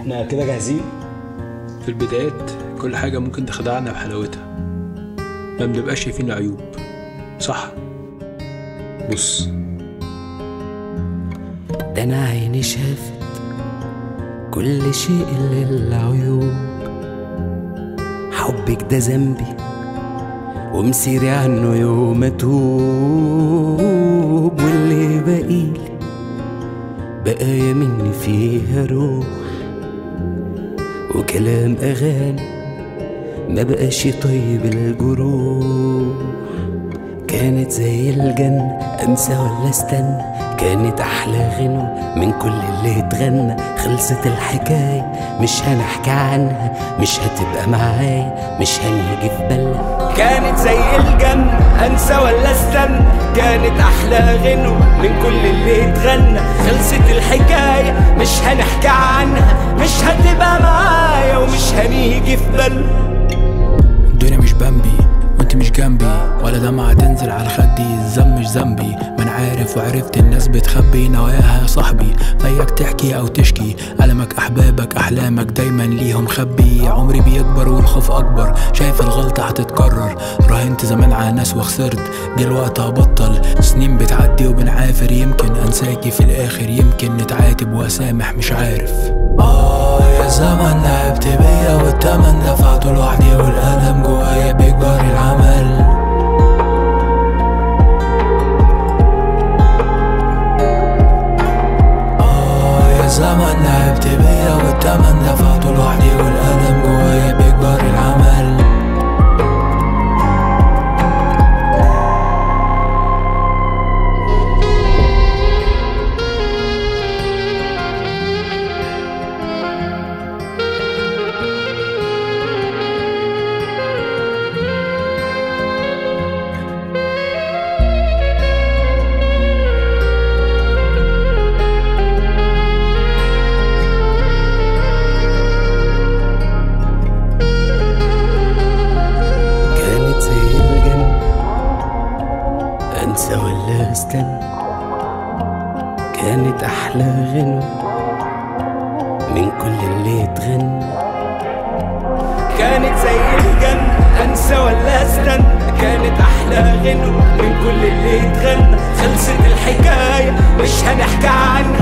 احنا كده جاهزين في البدايات كل حاجة ممكن تخدعنا بحلاوتها ما بنبقاش شايفين عيوب صح بص ده انا عيني شافت كل شيء الا العيوب حبك ده ذنبي ومسيري عنه يوم اتوب واللي باقيلي بقايا مني فيها روح وكلام اغاني ما بقاش يطيب الجروح كانت زي الجنة انسى ولا استنى كانت احلى غنوة من كل اللي اتغنى خلصت الحكاية مش هنحكي عنها مش هتبقى معايا مش هنيجي في بالنا كانت زي الجنة انسى ولا استنى كانت احلى غنوة من كل اللي اتغنى خلصت الحكاية مش هنحكي عنها مش هتبقى معايا ومش هنيجي في بالنا الدنيا مش بمبي وانت مش جنبي ولا دمعة تنزل على خدي الذنب مش ذنبي ما انا عارف وعرفت الناس بتخبي نواياها يا صاحبي فيك تحكي او تشكي ألمك احبابك احلامك دايما ليهم خبي عمري بيكبر والخوف اكبر شايف الغلطة هتتكرر راهنت زمان على ناس وخسرت جه الوقت هبطل سنين بتعدي وبنعافر يمكن انساكي في الاخر يمكن نتعاتب واسامح مش عارف آه يا زمن لعبت بيا والتمن دفعته لوحدي والألم جوايا بيكبر العمل آه يا زمن لعبت بيا والتمن دفعته لوحدي والألم جوايا بيكبر العمل كانت زي الجنة أنسى ولا أستنى كانت أحلى غنوة من كل اللي اتغنى كانت زي الجنة أنسى ولا أستنى كانت أحلى غنوة من كل اللي اتغنى خلصت الحكاية مش هنحكي عنها